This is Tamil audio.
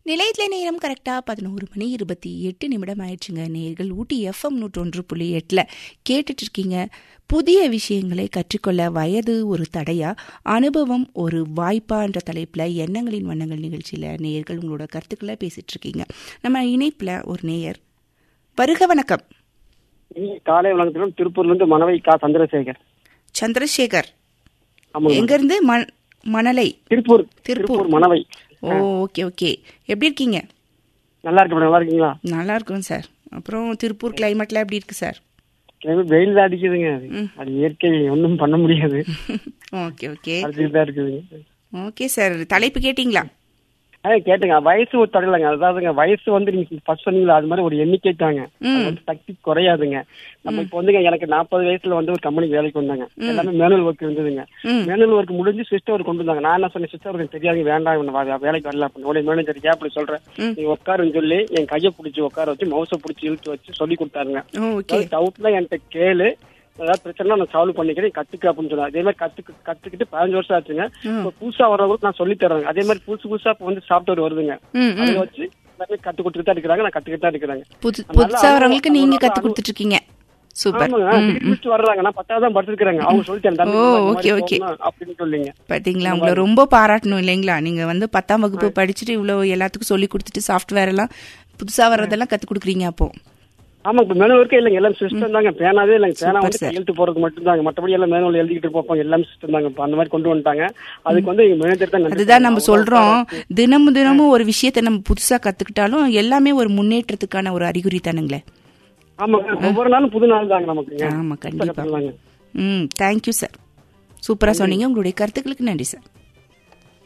நிலையத்தில் நேரம் கரெக்டாக பதினோரு மணி இருபத்தி எட்டு நிமிடம் ஆயிடுச்சுங்க நேர்கள் ஊட்டி எஃப்எம் நூற்றொன்று புள்ளி எட்டில் கேட்டுட்டு இருக்கீங்க புதிய விஷயங்களை கற்றுக்கொள்ள வயது ஒரு தடையா அனுபவம் ஒரு வாய்ப்பா என்ற தலைப்பில் எண்ணங்களின் வண்ணங்கள் நிகழ்ச்சியில் நேயர்கள் உங்களோட கருத்துக்களை பேசிட்டு இருக்கீங்க நம்ம இணைப்பில் ஒரு நேயர் வருக வணக்கம் காலை வணக்கத்திலும் திருப்பூர்ல இருந்து மனவை கா சந்திரசேகர் சந்திரசேகர் ஆமாங்க எங்கேருந்து ம மணலை திருப்பூர் திருப்பூர். திருப்பூர் மனவை ஓ ஓகே ஓகே எப்படி இருக்கீங்க நல்லா இருக்கு நல்லா இருக்கீங்களா நல்லா இருக்கும் சார் அப்புறம் திருப்பூர் கிளைமேட்லாம் எப்படி இருக்கு சார் கிளைமேட் வெயில் தான் அடிக்குதுங்க அது இயற்கை ஒன்றும் பண்ண முடியாது ஓகே ஓகே அடிச்சுட்டு தான் இருக்குதுங்க ஓகே சார் தலைப்பு கேட்டிங்களா ஆ கேட்டுங்க வயசு ஒரு தடையிலங்க அதாவதுங்க வயசு வந்து நீங்க ஃபர்ஸ்ட் சொன்னீங்களா அது மாதிரி ஒரு எண்ணிக்கை தாங்க அது வந்து சக்தி குறையாதுங்க நம்ம இப்போ வந்துங்க எனக்கு நாற்பது வயசுல வந்து ஒரு கம்பெனிக்கு வேலைக்கு வந்தாங்க எல்லாமே மேனுவல் ஒர்க் இருந்ததுங்க ம். மேனுவல் ஒர்க் முடிஞ்சு சிஸ்டம் ஒர்க் கொண்டு வந்தாங்க நான் என்ன சொன்னேன் சிஸ்டம் ஒர்க் தெரியாதுங்க வேண்டாம் இவனை வா- வேலைக்கு வரல அப்படின்னு உடனே மேனேஜர் ஏன் அப்படி சொல்றேன் நீ உட்காருன்னு சொல்லி என் கையை பிடிச்சி உட்கார வச்சு மவுசை பிடிச்சி இழுத்து வச்சு சொல்லி கொடுத்தாருங்க ஓகே டவுட்ல என்கிட்ட கேளு ஏதாவது பிரச்சனை நான் சால்வ் பண்ணிக்கிறேன் கத்துக்க அப்படின்னு சொன்னாங்க அதே மாதிரி கத்துக்கு கத்துக்கிட்டு பதினஞ்சு வருஷம் ஆச்சுங்க இப்போ புதுசா வரவங்களுக்கு நான் சொல்லி தரேங்க அதே மாதிரி புதுசு புதுசா இப்போ வந்து சாஃப்ட்வேர் வருதுங்க ம் அதை வச்சு எல்லாமே கத்து கொடுத்துட்டு தான் இருக்கிறாங்க நான் கத்துக்கிட்டு தான் இருக்கிறாங்க புது அதனால புதுசா வரவங்களுக்கு அவங்க- நீங்க அவங்க கத்து கொடுத்துட்டு இருக்கீங்க சூப்பர் ஆமாங்க டிகிரி வர்றாங்க நான் பத்தாவது தான் படிச்சிருக்காங்க அவங்க சொல்லிட்டாங்க தம்பி, ஓ, இந்த மாதிரி okay, okay. போகணும் அப்படின்னு சொல்லிங்க பாத்தீங்களா உங்களை ரொம்ப பாராட்டணும் இல்லைங்களா நீங்க வந்து பத்தாம் வகுப்பு படிச்சுட்டு இவ்வளவு எல்லாத்துக்கும் சொல்லி கொடுத்துட்டு சாஃப்ட்வேர் எல்லாம் புதுசா வர்றதெல்லாம் கத்து கொடுக்குறீங்க அப்போ ஆமா இப்ப மேனுவல் ஒர்க்கே இல்லைங்க எல்லாம் சிஸ்டம் தாங்க பேனாவே இல்லைங்க பேனா Super, வந்து sir. எழுத்து போறது மட்டும் தாங்க மற்றபடி எல்லாம் மேனுவல் எழுதிக்கிட்டு போப்போம் எல்லாம் சிஸ்டம் தாங்க இப்ப அந்த மாதிரி கொண்டு வந்துட்டாங்க அதுக்கு வந்து எங்க மேனேஜர் தான் நன்றி அதுதான் நம்ம சொல்லணும். சொல்றோம் அவங்க தினமும் தினமும் ஒரு விஷயத்தை நம்ம புதுசா கத்துக்கிட்டாலும் எல்லாமே ஒரு முன்னேற்றத்துக்கான ஒரு அறிகுறி தானுங்களே ஆமாங்க ஒவ்வொரு நாளும் புது நாள் தாங்க நமக்குங்க ஆமா கண்டிப்பா கத்துக்கலாங்க. ம் தேங்க்யூ சார் சூப்பரா சொன்னீங்க உங்களுடைய கருத்துக்களுக்கு நன்றி சார்